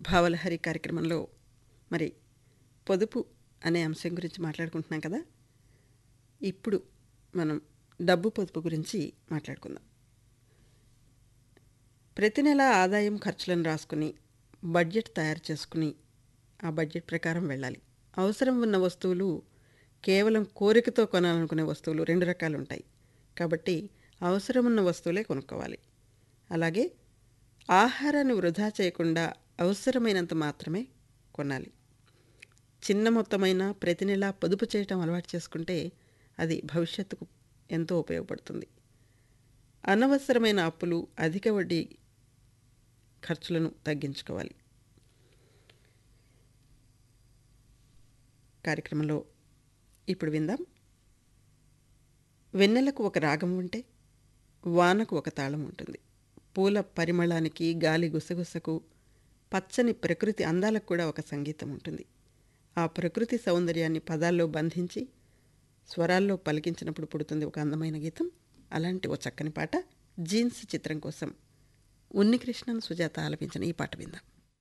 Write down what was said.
భావలహరి కార్యక్రమంలో మరి పొదుపు అనే అంశం గురించి మాట్లాడుకుంటున్నాం కదా ఇప్పుడు మనం డబ్బు పొదుపు గురించి మాట్లాడుకుందాం ప్రతి నెల ఆదాయం ఖర్చులను రాసుకుని బడ్జెట్ తయారు చేసుకుని ఆ బడ్జెట్ ప్రకారం వెళ్ళాలి అవసరం ఉన్న వస్తువులు కేవలం కోరికతో కొనాలనుకునే వస్తువులు రెండు రకాలు ఉంటాయి కాబట్టి అవసరం ఉన్న వస్తువులే కొనుక్కోవాలి అలాగే ఆహారాన్ని వృధా చేయకుండా అవసరమైనంత మాత్రమే కొనాలి చిన్న మొత్తమైన ప్రతి నెల పొదుపు చేయటం అలవాటు చేసుకుంటే అది భవిష్యత్తుకు ఎంతో ఉపయోగపడుతుంది అనవసరమైన అప్పులు అధిక వడ్డీ ఖర్చులను తగ్గించుకోవాలి కార్యక్రమంలో ఇప్పుడు విందాం వెన్నెలకు ఒక రాగం ఉంటే వానకు ఒక తాళం ఉంటుంది పూల పరిమళానికి గాలి గుసగుసకు పచ్చని ప్రకృతి అందాలకు కూడా ఒక సంగీతం ఉంటుంది ఆ ప్రకృతి సౌందర్యాన్ని పదాల్లో బంధించి స్వరాల్లో పలికించినప్పుడు పుడుతుంది ఒక అందమైన గీతం అలాంటి ఓ చక్కని పాట జీన్స్ చిత్రం కోసం ఉన్నికృష్ణన్ సుజాత ఆలపించిన ఈ పాట విందాం